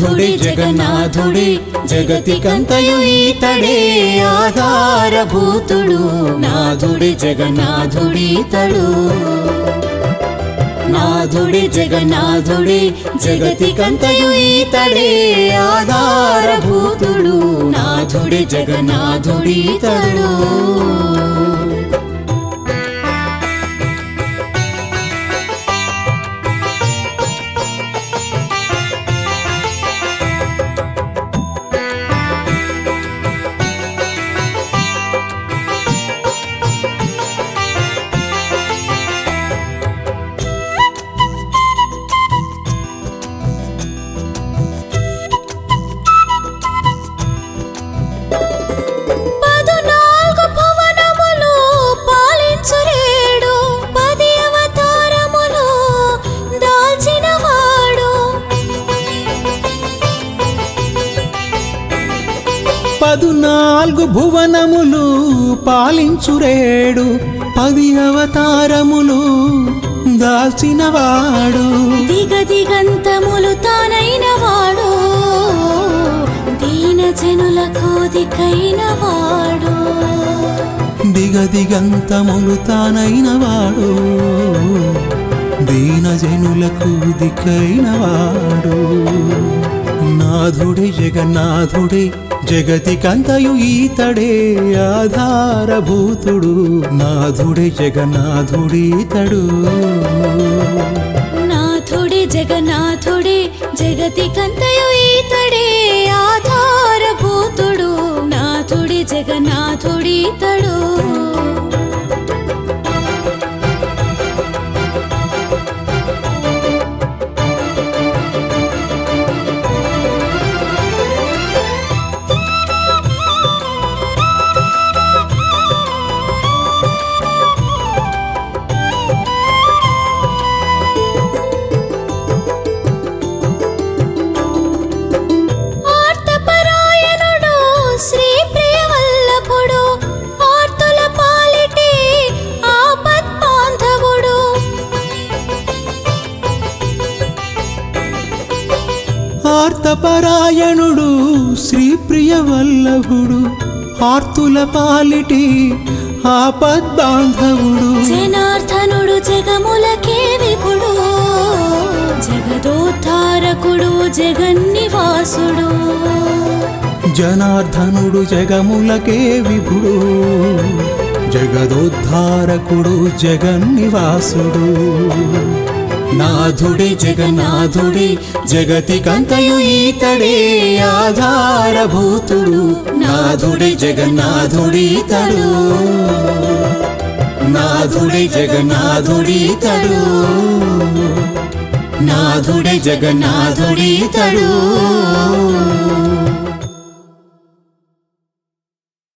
నాథుడి జగన్నాథుడి జగతికంతయు ఈతడే ఆధారభూతుడు నాథుడి జగన్నాథుడి తడు నాథుడి జగన్నాథుడి జగతికంతయు ఈతడే ఆధారభూతుడు నాథుడి జగన్నాథుడి తడు పదునాలుగు భువనములు పాలించురేడు పది అవతారములు దాల్చినవాడు పదునాలుగు భువనములు పాలించురేడు పది అవతారములు దాల్చినవాడు దిగ దిగంతములు తానైన వాడు దీన జనులకు దికైన వాడు దిగ దిగంతములు తానైనవాడు దీనజనులకు దిక్కైనవాడు నాథుడి జగన్నాథుడి జగతికంతయు ఈతడే ఆధారభూతుడు నాథుడి జగన్నాథుడి తడు నాథుడి జగన్నాథుడి జగతికంతయు ఈతడే ఆధారభూతుడు నాథుడి జగన్నాథుడి తడు ఆర్తపరాయణుడు శ్రీ ప్రియవల్లభుడు ఆర్తుల పాలిటి ఆపద్బాంధవుడు ఆర్తపరాయణుడు శ్రీప్రియవల్లభుడు ఆర్తుల పాలిటి ఆపద్బాంధవుడు జనార్దనుడు జగములకే విపుడు జగదోద్ధారకుడు జగన్నివాసుడు జనార్దనుడు జగములకే విభుడు జగదోద్ధారకుడు జగన్నివాసుడు నాథుడి జగన్నాథుడి జగతికంతయు ఈతడే ఆధారభూతుడు నాథుడి జగన్నాథుడి తడు నాథుడి జగన్నాథుడి తడు నాథుడి జగన్నాథుడి తడు